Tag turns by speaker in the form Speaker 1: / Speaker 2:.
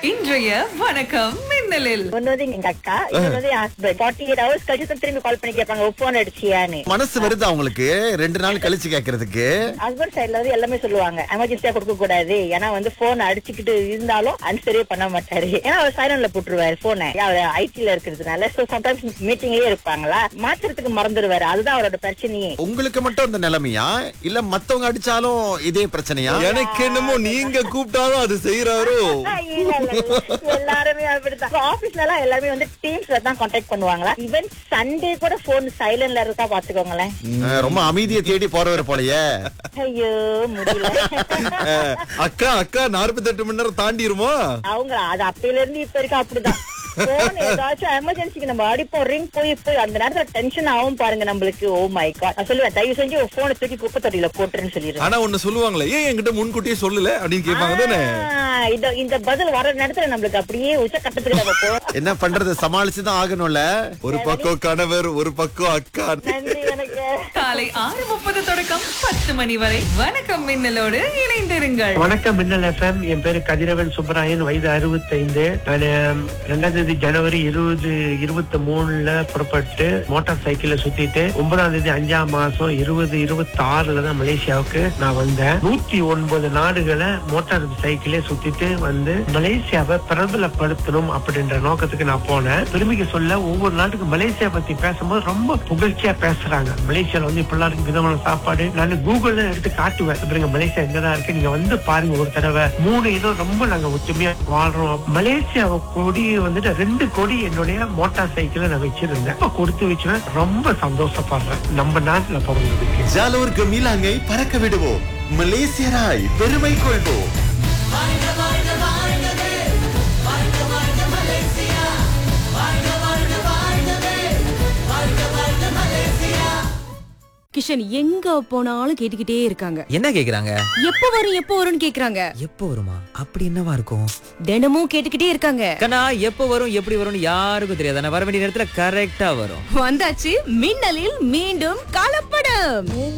Speaker 1: இன்றைய வணக்கம் மின்னலில்
Speaker 2: ஒன்னு வந்து எங்க அக்கா இன்னொரு வந்து ஹஸ்பண்ட் ஃபார்ட்டி எயிட் ஹவர்ஸ் கழிச்சு தான் திரும்பி கால் பண்ணி கேட்பாங்க போன் அடிச்சியான்னு
Speaker 3: மனசு வருது அவங்களுக்கு ரெண்டு நாள் கழிச்சு கேக்குறதுக்கு
Speaker 2: ஹஸ்பண்ட் சைடுல வந்து எல்லாமே சொல்லுவாங்க எமர்ஜென்சியா கொடுக்க கூடாது ஏன்னா வந்து போன் அடிச்சுக்கிட்டு இருந்தாலும் அன்சரியே பண்ண மாட்டாரு ஏன்னா அவர் சைலண்ட்ல போட்டுருவாரு போனை அவர் ஐடில இருக்கிறதுனால சோ சம்டைம்ஸ் மீட்டிங்லயே இருப்பாங்களா மாத்துறதுக்கு மறந்துடுவாரு அதுதான் அவரோட பிரச்சனையே
Speaker 3: உங்களுக்கு மட்டும் இந்த நிலைமையா இல்ல மத்தவங்க அடிச்சாலும் இதே பிரச்சனையா
Speaker 4: எனக்கு என்னமோ நீங்க கூப்பிட்டாலும் அது செய்யறாரோ
Speaker 2: இல்ல, இல்ல, இல்ல. எல்லாருமே அப்படிதான் ஆபீஸ்ல எல்லாம் எல்லாருமே வந்து டீம்ஸ்ல தான் கான்டாக்ட் பண்ணுவாங்களா ஈவன் சண்டே கூட போன் சைலண்ட்ல இருக்கா பாத்துக்கோங்களேன்
Speaker 3: அஹ், ரொம்ப அமைதியை தேடி போறவர் போலயே
Speaker 2: ஐயோ முடியல
Speaker 4: அஹ், அக்கா அக்கா நாற்பத்தெட்டு மணி நேரம் தாண்டிருமா
Speaker 2: அவங்க அது அப்பையில இருந்து இப்ப வரைக்கும் அப்படிதான் போன் ஏதாச்சும் எமர்ஜென்சிக்கு நம்ம அடிப்போம் ரிங் போய் போய் அந்த நேரத்துல டென்ஷன் ஆகும் பாருங்க நம்மளுக்கு ஓ மை காட் நான் சொல்லுவேன் தயவு செஞ்சு உன் போனை தூக்கி குப்பை தொட்டியில போட்டுருன்னு சொல்லிடுறேன்
Speaker 4: ஆனா ஒண்ணு சொல்லுவாங்களே ஏன் என்கிட்ட முன்கூட்டியே சொல்லல அப்படின்னு கேட்பாங்க தானே
Speaker 2: ஆஹ், இந்த இந்த பதில் வர நேரத்துல நம்மளுக்கு அப்படியே உச்ச கட்டத்துக்கு நம்ம போறோம்
Speaker 3: என்ன பண்றது சமாளிச்சுதான் ஆகணும்ல
Speaker 4: ஒரு பக்கம் கணவர் ஒரு பக்கம் அக்கா
Speaker 2: நன்றி எனக்கு
Speaker 1: காலை ஆறு முப்பது தொடக்கம் பத்து மணி வரை வணக்கம் மின்னலோடு இணைந்திருங்கள்
Speaker 5: வணக்கம் மின்னல் எஃப்எம் என் பேரு கதிரவன் சுப்பராயன் வயது 65 நான் ரெண்டாம் தேதி ஜனவரி இருபது இருபத்தி மூணுல புறப்பட்டு மோட்டார் சைக்கிள்ல சுத்திட்டு ஒன்பதாம் தேதி அஞ்சாம் மாசம் இருபது இருபத்தி ஆறுல தான் மலேசியாவுக்கு நான் வந்தேன் நூத்தி ஒன்பது நாடுகளை மோட்டார் சைக்கிளே சுத்திட்டு வந்து மலேசியாவை பிரபலப்படுத்தணும் அப்படின்ற நோக்கத்துக்கு நான் போனேன் பெருமைக்கு சொல்ல ஒவ்வொரு நாட்டுக்கு மலேசியா பத்தி பேசும்போது ரொம்ப புகழ்ச்சியா பேசுறாங்க மலேசியால வந்து இப்படிலாம் இருக்கு விதமான சாப்பாடு நான் கூகுள்ல எடுத்து காட்டுவேன் பாருங்க மலேசியா எங்கதான் இருக்கு நீங்க வந்து பாருங்க ஒரு தடவை மூணு இடம் ரொம்ப நாங்க ஒற்றுமையா வாழ்றோம் மலேசியா கொடி வந்துட்டு ரெண்டு கொடி என்னுடைய மோட்டார் சைக்கிள நான் வச்சிருந்தேன் இப்ப கொடுத்து வச்சுவேன் ரொம்ப சந்தோஷப்படுறேன் நம்ம நாட்டுல பிறந்ததுக்கு
Speaker 3: ஜாலூர் கமிலாங்கை பறக்க விடுவோம் மலேசியராய் பெருமை கொள்வோம்
Speaker 6: கிஷன் எங்க போனாலும் கேட்டுக்கிட்டே இருக்காங்க
Speaker 7: என்ன கேக்குறாங்க
Speaker 6: எப்ப வரும் எப்ப வரும்னு கேக்குறாங்க
Speaker 7: எப்போ வருமா அப்படி என்னவா இருக்கும்
Speaker 6: தினமும் கேட்டுக்கிட்டே இருக்காங்க
Speaker 7: கண்ணா எப்போ வரும் எப்படி வரும்னு யாருக்கும் தெரியாது ஆனா வர வேண்டிய நேரத்துல கரெக்டா வரும்
Speaker 6: வந்தாச்சு மின்னலில் மீண்டும் கலப்படம்